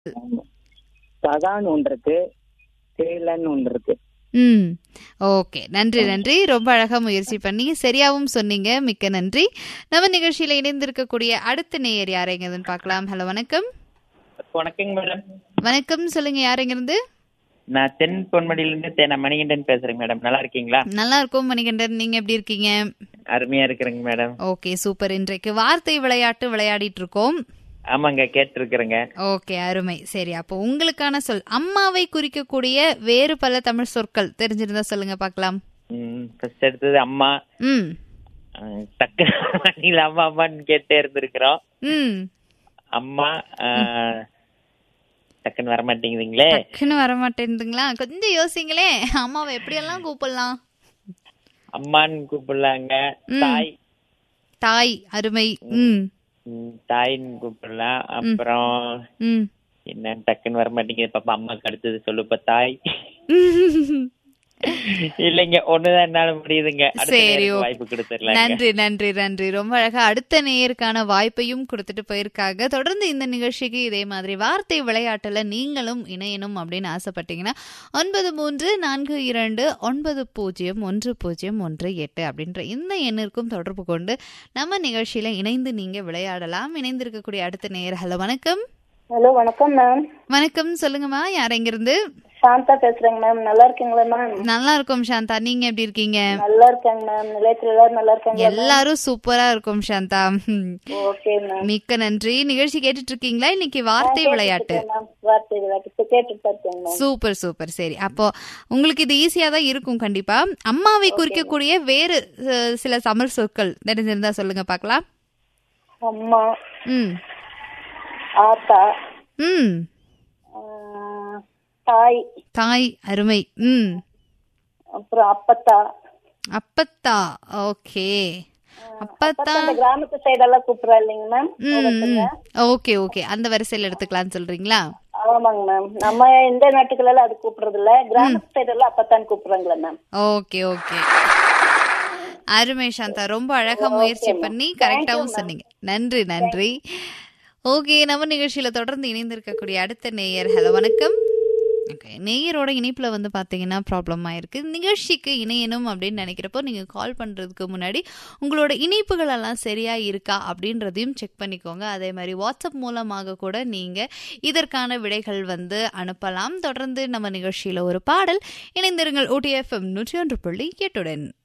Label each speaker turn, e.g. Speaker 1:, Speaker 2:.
Speaker 1: சகான் ஒன்று இருக்கு சேலன் ஒன்று இருக்கு
Speaker 2: ம் ஓகே நன்றி நன்றி ரொம்ப அழகா முயற்சி பண்ணி சரியாவும் சொன்னீங்க மிக்க நன்றி நம்ம நிகழ்ச்சியில இணைந்திருக்கக்கூடிய அடுத்த நேயர் யாரைங்கிறதுன்னு பார்க்கலாம் ஹலோ வணக்கம்
Speaker 3: வணக்கங்க மேடம்
Speaker 2: வணக்கம் சொல்லுங்க யாரைங்கிருந்து
Speaker 3: நான் தென் பொன்மடியிலிருந்து தேன மணிகண்டன் பேசுறேங்க மேடம் நல்லா இருக்கீங்களா
Speaker 2: நல்லா இருக்கும் மணிகண்டன் நீங்க எப்படி இருக்கீங்க
Speaker 3: அருமையா இருக்கிறேங்க மேடம்
Speaker 2: ஓகே சூப்பர் இன்றைக்கு வார்த்தை விளையாட்டு விளையாடிட்டு இருக்கோம்
Speaker 3: ஆமாங்க கேட்டிருக்கிறேங்க
Speaker 2: ஓகே அருமை சரி அப்போ உங்களுக்கான சொல் அம்மாவை குறிக்கக்கூடிய வேறு பல தமிழ் சொற்கள் தெரிஞ்சிருந்தா சொல்லுங்க பார்க்கலாம்
Speaker 3: ஃபர்ஸ்ட் எடுத்தது அம்மா
Speaker 2: ம்
Speaker 3: அஹ், டக்கு மணியில அம்மா அம்மான்னு கேட்டே இருந்திருக்கிறோம்
Speaker 2: ம்
Speaker 3: அம்மா அஹ், டக்குன்னு வர மாட்டேங்குதுங்களே
Speaker 2: டக்குன்னு வர மாட்டேங்குதுங்களா கொஞ்சம் யோசிங்களே அம்மாவை எப்படியெல்லாம் கூப்பிடலாம்
Speaker 3: அம்மான்னு கூப்பிடலாங்க
Speaker 2: ம்.
Speaker 3: தாய்
Speaker 2: தாய் அருமை ம்
Speaker 3: ம், தாயின்னு கூப்பிடலாம் அப்புறம்
Speaker 2: ம்
Speaker 3: என்ன டக்குன்னு வர மாட்டேங்குது பாப்பா அம்மாக்கு அடுத்தது சொல்லுப்பா தாய் இல்லைங்க ஒண்ணுதான் என்னால முடியுதுங்க அடுத்த
Speaker 2: சரி,
Speaker 3: நேருக்கு
Speaker 2: ஓகே.
Speaker 3: வாய்ப்பு கொடுத்துடலாங்க
Speaker 2: நன்றி நன்றி நன்றி ரொம்ப அழகா அடுத்த நேயருக்கான வாய்ப்பையும் கொடுத்துட்டு போயிருக்காங்க தொடர்ந்து இந்த நிகழ்ச்சிக்கு இதே மாதிரி வார்த்தை விளையாட்டுல நீங்களும் இணையணும் அப்படின்னு ஆசைப்பட்டீங்கன்னா ஒன்பது மூன்று நான்கு இரண்டு ஒன்பது பூஜ்ஜியம் ஒன்று பூஜ்ஜியம் ஒன்று எட்டு அப்படின்ற இந்த எண்ணிற்கும் தொடர்பு கொண்டு நம்ம நிகழ்ச்சியில இணைந்து நீங்க விளையாடலாம் இணைந்திருக்கக்கூடிய அடுத்த நேயர் ஹலோ வணக்கம்
Speaker 4: ஹலோ வணக்கம் மேம்
Speaker 2: வணக்கம் சொல்லுங்கம்மா யார் எங்கிருந்து
Speaker 4: சாந்தா பேசுறேங்க மேம் நல்லா இருக்கீங்களா மேம்
Speaker 2: நல்லா இருக்கும் சாந்தா நீங்க எப்படி இருக்கீங்க
Speaker 4: நல்லா இருக்காங்க மேம் நிலையத்துல எல்லாரும் நல்லா இருக்காங்க
Speaker 2: எல்லாரும் சூப்பரா இருக்கும் சாந்தா ம்.
Speaker 4: ஓகே மேம்
Speaker 2: மிக்க நன்றி நிகழ்ச்சி கேட்டுட்டு இருக்கீங்களா இன்னைக்கு வார்த்தை விளையாட்டு
Speaker 4: மேம் வார்த்தை விளையாட்டு கேட்டுட்டு தான் இருக்கேங்க மேம்
Speaker 2: சூப்பர் சூப்பர் சரி அப்போ உங்களுக்கு இது ஈஸியா தான் இருக்கும் கண்டிப்பா அம்மாவை குறிக்கக்கூடிய வேறு அஹ், சில தமிழ் சொற்கள் தெரிஞ்சிருந்தா சொல்லுங்க பார்க்கலாம்
Speaker 4: அம்மா
Speaker 2: ம்
Speaker 4: ஆத்தா
Speaker 2: ம்
Speaker 4: ஆஹ், தாய்
Speaker 2: தாய் அருமை ம்
Speaker 4: அப்புறம் அப்பத்தா
Speaker 2: அப்பத்தா ஓகே அப்பத்தா
Speaker 4: இந்த கிராமத்து சைடெல்லாம் கூப்பிடுறா இல்லைங்க மேம்
Speaker 2: ம் ஓகே ஓகே அந்த வரிசையில் எடுத்துக்கலாம்னு சொல்றீங்களா
Speaker 4: ஆமாங்க மேம் நம்ம இந்த நாட்டுக்குள்ள எல்லாம் அது கூப்பிடுறது இல்ல கிராமத்து சைடெல்லாம் அப்பத்தான் கூப்பிடுறாங்களா மேம்
Speaker 2: ஓகே ஓகே அருமை சாந்தா ரொம்ப அழகா முயற்சி பண்ணி கரெக்டாவும் சொன்னீங்க நன்றி நன்றி ஓகே நம்ம நிகழ்ச்சியில தொடர்ந்து இணைந்திருக்கக்கூடிய அடுத்த நேயர் ஹலோ வணக்கம் ஓகே நேயரோட இணைப்புல வந்து பாத்தீங்கன்னா ப்ராப்ளம் ஆயிருக்கு நிகழ்ச்சிக்கு இணையணும் அப்படின்னு நினைக்கிறப்போ நீங்க கால் பண்றதுக்கு முன்னாடி உங்களோட இணைப்புகள் எல்லாம் சரியா இருக்கா அப்படின்றதையும் செக் பண்ணிக்கோங்க அதே மாதிரி வாட்ஸ்அப் மூலமாக கூட நீங்க இதற்கான விடைகள் வந்து அனுப்பலாம் தொடர்ந்து நம்ம நிகழ்ச்சியில ஒரு பாடல் இணைந்திருங்கள் ஓடிஎஃப்எம் நூற்றி ஒன்று புள்ளி எட்டுடன்